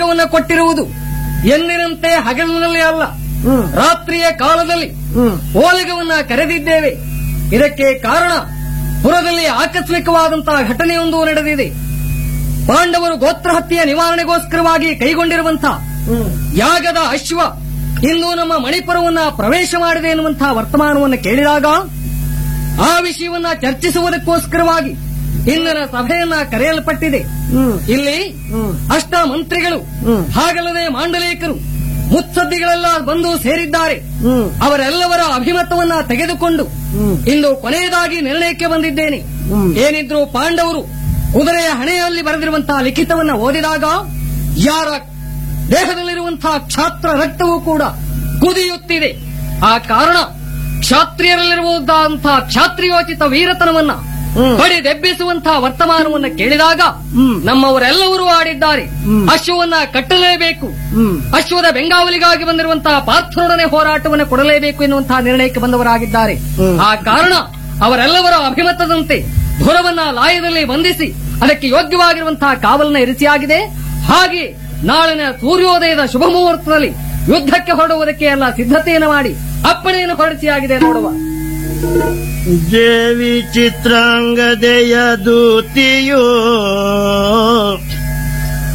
ಓಲಗವನ್ನ ಕೊಟ್ಟಿರುವುದು ಎಂದಿನಂತೆ ಹಗಲಿನಲ್ಲಿ ಅಲ್ಲ ಹ್ಮ್ ರಾತ್ರಿಯ ಕಾಲದಲ್ಲಿ ಹ್ಮ್ ಓಲಗವನ್ನ ಕರೆದಿದ್ದೇವೆ ಇದಕ್ಕೆ ಕಾರಣ ಪುರದಲ್ಲಿ ಆಕಸ್ಮಿಕವಾದಂತಹ ಘಟನೆಯೊಂದು ನಡೆದಿದೆ ಪಾಂಡವರು ಗೋತ್ರ ಹತ್ಯೆಯ ನಿವಾರಣೆಗೋಸ್ಕರವಾಗಿ ಕೈಗೊಂಡಿರುವಂತಹ ಹ್ಮ್ ಯಾಗದ ಅಶ್ವ ಇಂದು ನಮ್ಮ ಮಣಿಪುರವನ್ನ ಪ್ರವೇಶ ಮಾಡಿದೆ ಎನ್ನುವಂತಹ ವರ್ತಮಾನವನ್ನು ಕೇಳಿದಾಗ ಆ ವಿಷಯವನ್ನ ಚರ್ಚಿಸುವುದಕ್ಕೋಸ್ಕರವಾಗಿ ಇಂದಿನ ಸಭೆಯನ್ನ ಕರೆಯಲ್ಪಟ್ಟಿದೆ ಹ್ಮ್ ಇಲ್ಲಿ ಹ್ಮ್ ಅಷ್ಟ ಮಂತ್ರಿಗಳು ಹ್ಮ್. ಹಾಗಲ್ಲದೆ ಮಾಂಡಲಿಕರು ಮುತ್ಸದ್ದಿಗಳೆಲ್ಲ ಬಂದು ಸೇರಿದ್ದಾರೆ ಹ್ಮ್ ಅವರೆಲ್ಲವರ ಅಭಿಮತವನ್ನ ತೆಗೆದುಕೊಂಡು ಹ್ಮ್ ಇಂದು ಕೊನೆಯದಾಗಿ ನಿರ್ಣಯಕ್ಕೆ ಬಂದಿದ್ದೇನೆ ಹ್ಮ್. ಏನಿದ್ರು ಪಾಂಡವರು ಕುದುರೆಯ ಹಣೆಯಲ್ಲಿ ಬರೆದಿರುವಂತಹ ಲಿಖಿತವನ್ನ ಓದಿದಾಗ ಯಾರ ದೇಹದಲ್ಲಿರುವಂತಹ ಕ್ಷಾತ್ರ ರಕ್ತವೂ ಕೂಡ ಕುದಿಯುತ್ತಿದೆ ಆ ಕಾರಣ ಕ್ಷಾತ್ರಿಯರಲ್ಲಿರುವುದಂತಹ ಕ್ಷಾತ್ರಿಯೋಚಿತ ವೀರತನವನ್ನ ಹ್ಮ್. ಬಡಿದೆಬ್ಬಿಸುವಂತಹ ವರ್ತಮಾನವನ್ನ ಕೇಳಿದಾಗ ಹ್ಮ್. ನಮ್ಮವರೆಲ್ಲರೂ ಆಡಿದ್ದಾರೆ ಹ್ಮ್. ಅಶ್ವವನ್ನ ಕಟ್ಟಲೇಬೇಕು ಹ್ಮ್ ಅಶ್ವದ ಬೆಂಗಾವಲಿಗಾಗಿ ಬಂದಿರುವಂತಹ ಪಾರ್ಥರೊಡನೆ ಹೋರಾಟವನ್ನು ಕೊಡಲೇಬೇಕು ಎನ್ನುವಂತಹ ನಿರ್ಣಯಕ್ಕೆ ಬಂದವರಾಗಿದ್ದಾರೆ ಹ್ಮ್. ಆ ಕಾರಣ ಅವರೆಲ್ಲವರ ಅಭಿಮತದಂತೆ ಧುರವನ್ನ ಲಾಯದಲ್ಲಿ ಬಂಧಿಸಿ ಅದಕ್ಕೆ ಯೋಗ್ಯವಾಗಿರುವಂತಹ ಕಾವಲನ್ನ ಇರಿಸಿಯಾಗಿದೆ ಹಾಗೆ ನಾಳಿನ ಸೂರ್ಯೋದಯದ ಶುಭ ಮುಹೂರ್ತದಲ್ಲಿ ಯುದ್ಧಕ್ಕೆ ಹೊರಡುವುದಕ್ಕೆ ಎಲ್ಲ ಸಿದ್ಧತೆಯನ್ನು ಮಾಡಿ ಅಪ್ಪಣೆಯನ್ನು ಹೊರಡಿಸಿಯಾಗಿದೆ ನೋಡುವ ದೇವಿ ಚಿತ್ರಾಂಗದೆಯ ದೂತಿಯೋ